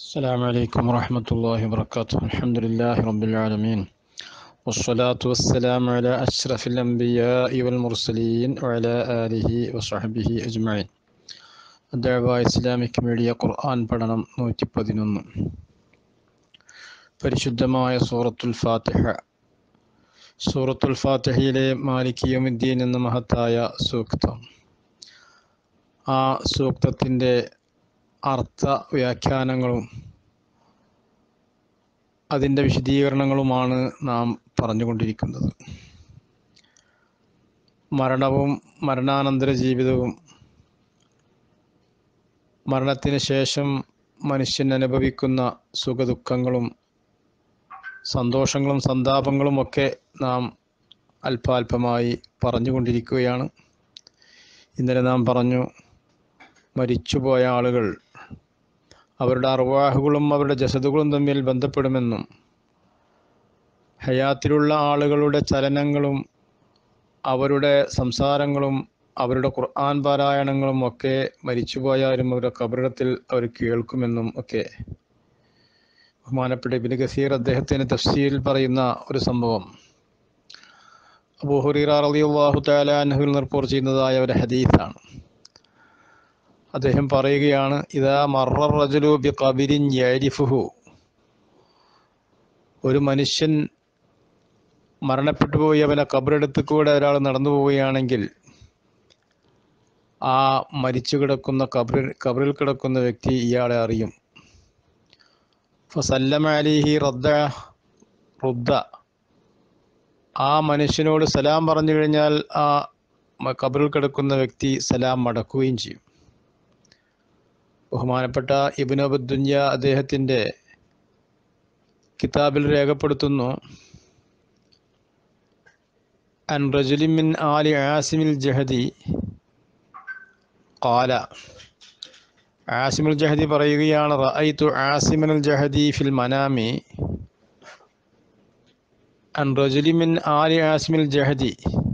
السلام عليكم ورحمة الله وبركاته الحمد لله رب العالمين والصلاة والسلام على أشرف الأنبياء والمرسلين وعلى آله وصحبه أجمعين الدعوة إسلامك media ഖുർആൻ പഠനം നൂറ്റി പതിനൊന്ന് പരിശുദ്ധമായ സൂറത്തുൽ ഫാത്തിഹ സൂറത്തുൽ ഫാത്തിഹയിലെ മാലിക്കിയുദ്ദീൻ എന്ന മഹത്തായ സൂക്തം ആ സൂക്തത്തിൻ്റെ അർത്ഥ വ്യാഖ്യാനങ്ങളും അതിൻ്റെ വിശദീകരണങ്ങളുമാണ് നാം പറഞ്ഞുകൊണ്ടിരിക്കുന്നത് മരണവും മരണാനന്തര ജീവിതവും മരണത്തിന് ശേഷം മനുഷ്യൻ അനുഭവിക്കുന്ന സുഖദുഃഖങ്ങളും സന്തോഷങ്ങളും സന്താപങ്ങളും ഒക്കെ നാം അല്പാൽപമായി പറഞ്ഞുകൊണ്ടിരിക്കുകയാണ് ഇന്നലെ നാം പറഞ്ഞു മരിച്ചുപോയ ആളുകൾ അവരുടെ അർവാഹുകളും അവരുടെ ജസദുകളും തമ്മിൽ ബന്ധപ്പെടുമെന്നും ഹയാത്തിലുള്ള ആളുകളുടെ ചലനങ്ങളും അവരുടെ സംസാരങ്ങളും അവരുടെ ഖുർആൻ പാരായണങ്ങളും ഒക്കെ മരിച്ചുപോയാലും അവരുടെ കബറിടത്തിൽ അവർ കേൾക്കുമെന്നും ഒക്കെ ബഹുമാനപ്പെട്ട ഇബിന് ഗസീർ അദ്ദേഹത്തിന് തഫ്സീലിൽ പറയുന്ന ഒരു സംഭവം അബൂഹുറീറ റളിയല്ലാഹു തആല അൻഹുവിൽ റിപ്പോർട്ട് ചെയ്യുന്നതായ ഒരു ഹദീസാണ് അദ്ദേഹം പറയുകയാണ് ഇതാ മറർ റജുലു ബി കബിരിൻ യാരിഫുഹു ഒരു മനുഷ്യൻ മരണപ്പെട്ടു പോയി അവനെ കബറെടുത്ത് കൂടെ ഒരാൾ നടന്നു പോവുകയാണെങ്കിൽ ആ മരിച്ചു കിടക്കുന്ന കബറിൽ കബറിൽ കിടക്കുന്ന വ്യക്തി ഇയാളെ അറിയും ഫസല്ലമ അലിഹി റദ്ദ റുദ്ദ ആ മനുഷ്യനോട് സലാം പറഞ്ഞു കഴിഞ്ഞാൽ ആ കബറിൽ കിടക്കുന്ന വ്യക്തി സലാം മടക്കുകയും ചെയ്യും ബഹുമാനപ്പെട്ട ഇബിനബുദ്ദുന്യ അദ്ദേഹത്തിൻ്റെ കിതാബിൽ രേഖപ്പെടുത്തുന്നു അൻ റജുലിമിൻ ആലി ആസിമിൽ ജഹദി കാല ആസിമുൽ ജഹദി പറയുകയാണ് റഅയ്തു ആസിമൽ ജഹദി ഫിൽ മനാമി അൻ റജുലിമിൻ ആലി ആസിമിൽ ജഹദി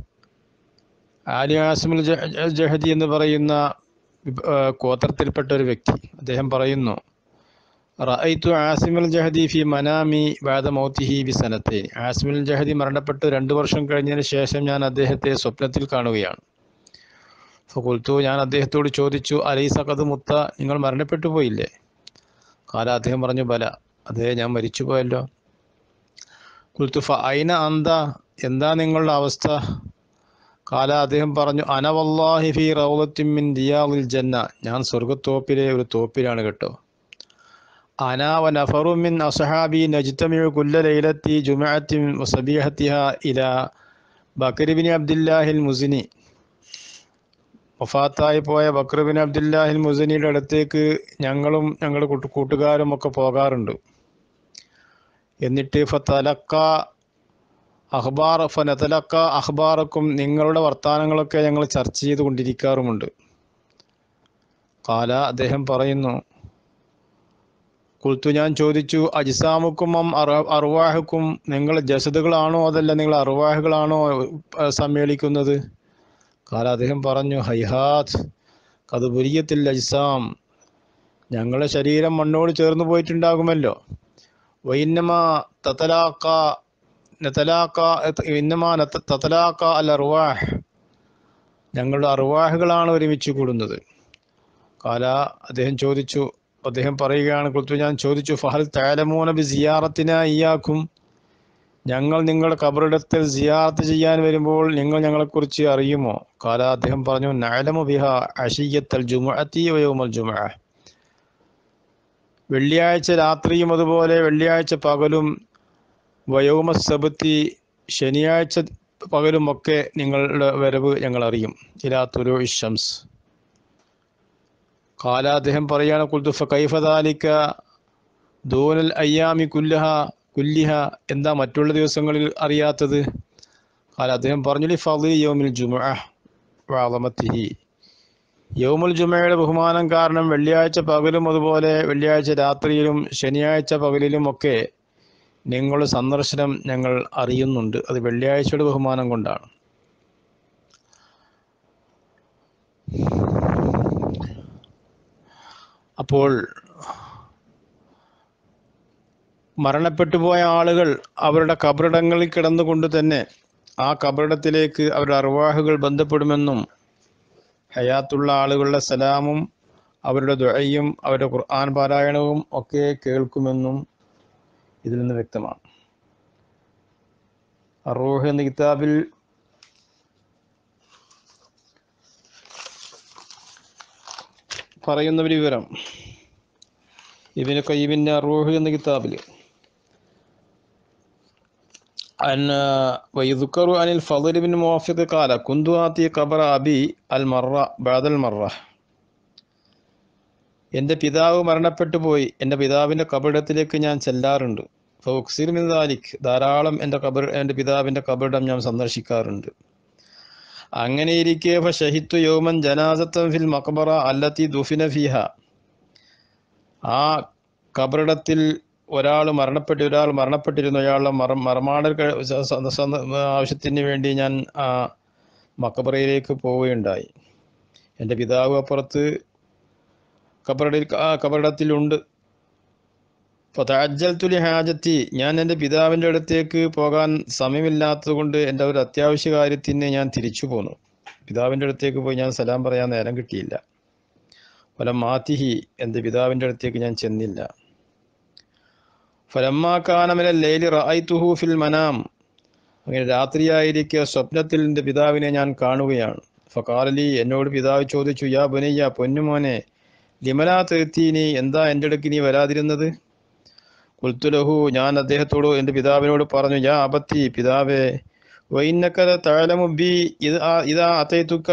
ആലി ആസിമുൽ ജഹദി എന്ന് പറയുന്ന ഗോത്രത്തിൽപ്പെട്ട ഒരു വ്യക്തി അദ്ദേഹം പറയുന്നു റഅയ്തു ആസിമുൽ ജഹദി ഫി മനാമി ബാദ മൗത്തിഹി ബി സനത്തെ ആസിമുൽ ജഹദി മരണപ്പെട്ട് രണ്ടു വർഷം കഴിഞ്ഞതിന് ശേഷം ഞാൻ അദ്ദേഹത്തെ സ്വപ്നത്തിൽ കാണുകയാണ് ഫുൽത്തു ഞാൻ അദ്ദേഹത്തോട് ചോദിച്ചു അലൈസ കത് മുത്ത നിങ്ങൾ മരണപ്പെട്ടു പോയില്ലേ കാല അദ്ദേഹം പറഞ്ഞു ബല അതെ ഞാൻ മരിച്ചു പോയല്ലോ കുൽത്തു ഫ അയിന അന്ത എന്താ നിങ്ങളുടെ അവസ്ഥ കാല അദ്ദേഹം പറഞ്ഞു അനവല്ലാഹി ഫി റൗലത്തിൻ ദിയാവുൽ ജന്ന ഞാൻ സ്വർഗത്തോപ്പിലെ ഒരു തോപ്പിലാണ് കേട്ടോ അന വ നഫറുമിൻ അസഹാബി നജ്തമിഴു കുല്ല ലൈലത്തി ജുമഅത്തി വസബീഹത്തിഹ ഇല ബക്രിബിൻ അബ്ദുല്ലാഹിൽ മുസിനി വഫാത്തായി പോയ ബക്രബിൻ അബ്ദുല്ലാഹിൽ മുസനിയുടെ അടുത്തേക്ക് ഞങ്ങളും ഞങ്ങളുടെ കൂട്ടുകാരും ഒക്കെ പോകാറുണ്ട് എന്നിട്ട് ഫതലക്ക അഖ്ബാർ ഫനതലക്ക അഖ്ബാറക്കും നിങ്ങളുടെ വർത്തമാനങ്ങളൊക്കെ ഞങ്ങൾ ചർച്ച ചെയ്ത് കൊണ്ടിരിക്കാറുമുണ്ട് കാല അദ്ദേഹം പറയുന്നു കുൽത്തു ഞാൻ ചോദിച്ചു അജിസാമുക്കും അം അറുവാഹുക്കും നിങ്ങൾ ജസദുകളാണോ അതല്ല നിങ്ങൾ അറുവാഹുകളാണോ സമ്മേളിക്കുന്നത് കാല അദ്ദേഹം പറഞ്ഞു ഹൈഹാത്ത് കതുപുരിയത്തിൽ അജിസാം ഞങ്ങളുടെ ശരീരം മണ്ണോട് ചേർന്ന് പോയിട്ടുണ്ടാകുമല്ലോ വൈന്നമ തതലാക്ക നതലാക്ക ഇന്നമാ തതലാക്ക അൽ അറുവാഹ് ഞങ്ങളുടെ അറുവാഹുകളാണ് ഒരുമിച്ച് കൂടുന്നത് കാല അദ്ദേഹം ചോദിച്ചു അദ്ദേഹം പറയുകയാണ് കുത്തു ഞാൻ ചോദിച്ചു ഫഹൽ താലമൂന ബി സിയാറത്തിന ഇയാക്കും ഞങ്ങൾ നിങ്ങളുടെ കബറിടത്തിൽ സിയാറത്ത് ചെയ്യാൻ വരുമ്പോൾ നിങ്ങൾ ഞങ്ങളെക്കുറിച്ച് അറിയുമോ കാല അദ്ദേഹം പറഞ്ഞു നഅലമു ബിഹ അഷിയത്തൽ ജുമുഅത്തി വയൗമൽ ജുമുഅ വെള്ളിയാഴ്ച രാത്രിയും അതുപോലെ വെള്ളിയാഴ്ച പകലും വയോമ സബത്തി ശനിയാഴ്ച പകലുമൊക്കെ നിങ്ങളുടെ വരവ് ഞങ്ങൾ അറിയും ഇലാത്തുരു ഇഷംസ് കാല അദ്ദേഹം പറയാണ് കുൽത്തുഫ കൈഫദാലിക്ക ദൂനൽ അയ്യാമി കുല്ലഹ കുല്ലിഹ എന്താ മറ്റുള്ള ദിവസങ്ങളിൽ അറിയാത്തത് കാല അദ്ദേഹം പറഞ്ഞു ഫലി യോമിൽ ജുമുഅ വാളമത്തിഹി യൗമുൽ ജുമയുടെ ബഹുമാനം കാരണം വെള്ളിയാഴ്ച പകലും അതുപോലെ വെള്ളിയാഴ്ച രാത്രിയിലും ശനിയാഴ്ച പകലിലും ഒക്കെ നിങ്ങളുടെ സന്ദർശനം ഞങ്ങൾ അറിയുന്നുണ്ട് അത് വെള്ളിയാഴ്ചയുടെ ബഹുമാനം കൊണ്ടാണ് അപ്പോൾ മരണപ്പെട്ടു പോയ ആളുകൾ അവരുടെ കബറിടങ്ങളിൽ കിടന്നുകൊണ്ട് തന്നെ ആ കബറിടത്തിലേക്ക് അവരുടെ അർവാഹുകൾ ബന്ധപ്പെടുമെന്നും ഹയാത്തുള്ള ആളുകളുടെ സലാമും അവരുടെ ദുഴയും അവരുടെ ഖുർആൻ പാരായണവും ഒക്കെ കേൾക്കുമെന്നും ഇതിൽ നിന്ന് വ്യക്തമാണ് അറൂഹ് എന്ന കിതാബിൽ പറയുന്ന ഒരു വിവരം ഇബിന് കയ്യിബിൻ്റെ അറൂഹ് എന്ന കിതാബിൽ أن ويذكر عن الفضل بن موافق قال كنت آتي قبر أبي المرة بعد المرة എൻ്റെ പിതാവ് മരണപ്പെട്ടു പോയി എൻ്റെ പിതാവിൻ്റെ കബറിടത്തിലേക്ക് ഞാൻ ചെല്ലാറുണ്ട് ഫൗക്സിർ മിൻ ദാലിക് ധാരാളം എൻ്റെ കബർ എൻ്റെ പിതാവിൻ്റെ കബറിടം ഞാൻ സന്ദർശിക്കാറുണ്ട് അങ്ങനെ ഇരിക്കെ ഷഹിത്തു യോമൻ ജനാസത്തൻ ഫിൽ മക്ബറ അല്ലത്തി ദുഫിന ഫിഹ ആ കബറിടത്തിൽ ഒരാൾ മരണപ്പെട്ടു ഒരാൾ മരണപ്പെട്ടിരുന്നു അയാളുടെ മറ മറമാടൽ കഴി- സ- സ- സ- ആവശ്യത്തിന് വേണ്ടി ഞാൻ ആ മക്കബറയിലേക്ക് പോവുകയുണ്ടായി എൻ്റെ പിതാവ് അപ്പുറത്ത് കബറിടയിൽ ആ കബറിടത്തിലുണ്ട് ഫതഅജ്ജൽതുലി ഹാജത്തി ഞാൻ എൻ്റെ പിതാവിൻ്റെ അടുത്തേക്ക് പോകാൻ സമയമില്ലാത്തത് കൊണ്ട് എൻ്റെ ഒരു അത്യാവശ്യ കാര്യത്തിന് ഞാൻ തിരിച്ചു പോന്നു പിതാവിൻ്റെ അടുത്തേക്ക് പോയി ഞാൻ സലാം പറയാൻ നേരം കിട്ടിയില്ല ഫല മാതിഹി എൻ്റെ പിതാവിൻ്റെ അടുത്തേക്ക് ഞാൻ ചെന്നില്ല ഫലമ്മാക്കാനമില ലേലി റായിത്തുഹു ഫിൽ മനാം അങ്ങനെ രാത്രിയായിരിക്കെ സ്വപ്നത്തിൽ എൻ്റെ പിതാവിനെ ഞാൻ കാണുകയാണ് ഫക്കാലലി എന്നോട് പിതാവ് ചോദിച്ചു യാ ബുനയ്യ പൊന്നുമോനെ ലിമലാ തീർത്തീനി എന്താ എൻ്റെ അടുക്ക് നീ വരാതിരുന്നത് കുൽത്തുലഹു ഞാൻ അദ്ദേഹത്തോട് എൻ്റെ പിതാവിനോട് പറഞ്ഞു യാ അബത്തി പിതാവേ വൈന്നക്കര താഴമുബി ഇത് ആ- ഇതാ അത്തയത്തുക്ക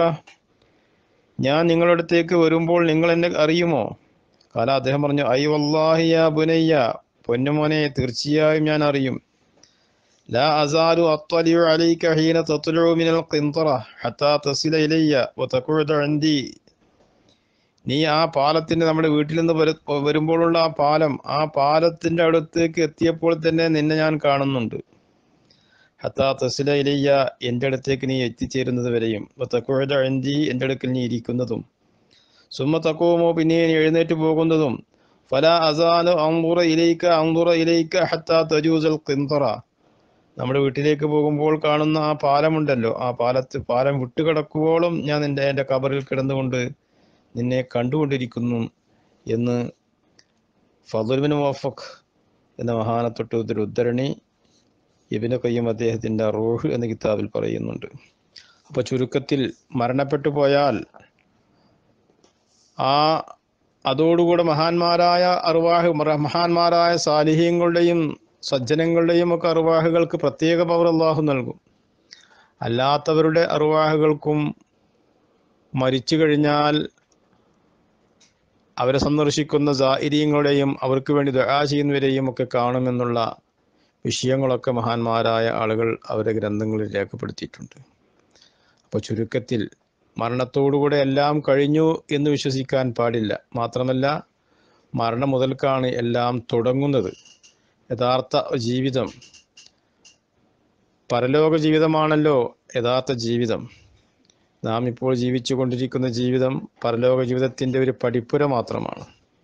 ഞാൻ നിങ്ങളുടെ അടുത്തേക്ക് വരുമ്പോൾ നിങ്ങൾ എന്നെ അറിയുമോ കാല അദ്ദേഹം പറഞ്ഞു ഐ വല്ലാഹി യാ ബുനയ്യ പൊന്നുമോനെ തീർച്ചയായും ഞാൻ അറിയും لا أزال أطلع عليك حين تطلع من القنطرة حتى تصل إلي وتقعد عندي നീ ആ പാലത്തിന്റെ നമ്മുടെ വീട്ടിൽ നിന്ന് വരു- വരുമ്പോഴുള്ള ആ പാലം ആ പാലത്തിന്റെ അടുത്തേക്ക് എത്തിയപ്പോൾ തന്നെ നിന്നെ ഞാൻ കാണുന്നുണ്ട് ഹത്താ തസില ഇലയ്യ എൻ്റെ അടുത്തേക്ക് നീ എത്തിച്ചേരുന്നത് വരെയും തക്കുഴത അഞ്ചി എൻ്റെ അടുക്കൽ നീ ഇരിക്കുന്നതും സുമ്മ തക്കുവമോ പിന്നെ നീ എഴുന്നേറ്റ് പോകുന്നതും ഫല അസാനു അങ്കുറ ഇലയിക്ക അങ്കുറ ഇലയിക്ക ഹത്താ തജൂസൽ കിന്തറ നമ്മുടെ വീട്ടിലേക്ക് പോകുമ്പോൾ കാണുന്ന ആ പാലമുണ്ടല്ലോ ആ പാലത്ത് പാലം വിട്ടുകിടക്കുവോളം ഞാൻ നിന്റെ എൻ്റെ കബറിൽ കിടന്നുകൊണ്ട് നിന്നെ കണ്ടുകൊണ്ടിരിക്കുന്നു എന്ന് ഫതുൽബിൻ മുവഫഖ് എന്ന മഹാനത്തൊട്ട് ഒരു ഉദ്ധരണി ഇബിന് കയ്യും അദ്ദേഹത്തിൻ്റെ റൂഹ് എന്ന കിതാബിൽ പറയുന്നുണ്ട് അപ്പോൾ ചുരുക്കത്തിൽ മരണപ്പെട്ടു പോയാൽ ആ അതോടുകൂടെ മഹാന്മാരായ അറുവാഹ് മഹാന്മാരായ സാലിഹ്യങ്ങളുടെയും സജ്ജനങ്ങളുടെയും ഒക്കെ അറുവാഹുകൾക്ക് പ്രത്യേക പവർ അള്ളാഹു നൽകും അല്ലാത്തവരുടെ അറുവാഹുകൾക്കും മരിച്ചു കഴിഞ്ഞാൽ അവരെ സന്ദർശിക്കുന്ന സാഹിര്യങ്ങളുടെയും അവർക്ക് വേണ്ടി ദുആ ചെയ്യുന്നവരെയും ഒക്കെ കാണുമെന്നുള്ള വിഷയങ്ങളൊക്കെ മഹാന്മാരായ ആളുകൾ അവരുടെ ഗ്രന്ഥങ്ങളിൽ രേഖപ്പെടുത്തിയിട്ടുണ്ട് അപ്പോൾ ചുരുക്കത്തിൽ മരണത്തോടുകൂടെ എല്ലാം കഴിഞ്ഞു എന്ന് വിശ്വസിക്കാൻ പാടില്ല മാത്രമല്ല മരണം മുതൽക്കാണ് എല്ലാം തുടങ്ങുന്നത് യഥാർത്ഥ ജീവിതം പരലോക ജീവിതമാണല്ലോ യഥാർത്ഥ ജീവിതം നാം ഇപ്പോൾ ജീവിച്ചു കൊണ്ടിരിക്കുന്ന ജീവിതം പരലോക ജീവിതത്തിൻ്റെ ഒരു പടിപ്പുര മാത്രമാണ്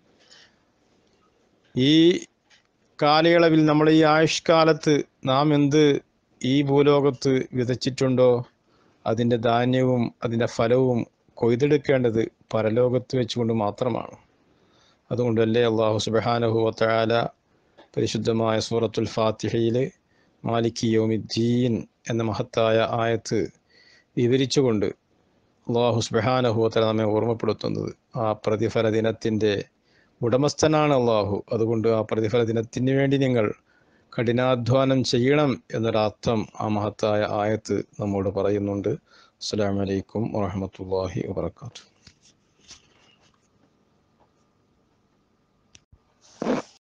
ഈ കാലയളവിൽ നമ്മുടെ ഈ ആയുഷ്കാലത്ത് നാം എന്ത് ഈ ഭൂലോകത്ത് വിതച്ചിട്ടുണ്ടോ അതിൻ്റെ ധാന്യവും അതിൻ്റെ ഫലവും കൊയ്തെടുക്കേണ്ടത് പരലോകത്ത് വെച്ചുകൊണ്ട് മാത്രമാണ് അതുകൊണ്ടല്ലേ അള്ളാഹു സുബാനഹു വത്തആല പരിശുദ്ധമായ സൂറത്തുൽ ഫാത്തിഹയിൽ മാലിക് യോമിദ്ദീൻ എന്ന മഹത്തായ ആയത്ത് വിവരിച്ചുകൊണ്ട് അള്ളാഹു സുബാനഹു വത്തല നമ്മെ ഓർമ്മപ്പെടുത്തുന്നത് ആ പ്രതിഫല ദിനത്തിൻ്റെ ഉടമസ്ഥനാണ് അള്ളാഹു അതുകൊണ്ട് ആ പ്രതിഫല ദിനത്തിന് വേണ്ടി നിങ്ങൾ കഠിനാധ്വാനം ചെയ്യണം എന്നൊരർത്ഥം ആ മഹത്തായ ആയത്ത് നമ്മോട് പറയുന്നുണ്ട് അസ്സലാമു അലൈക്കും വറഹ്മത്തുള്ളാഹി വബറകാതുഹു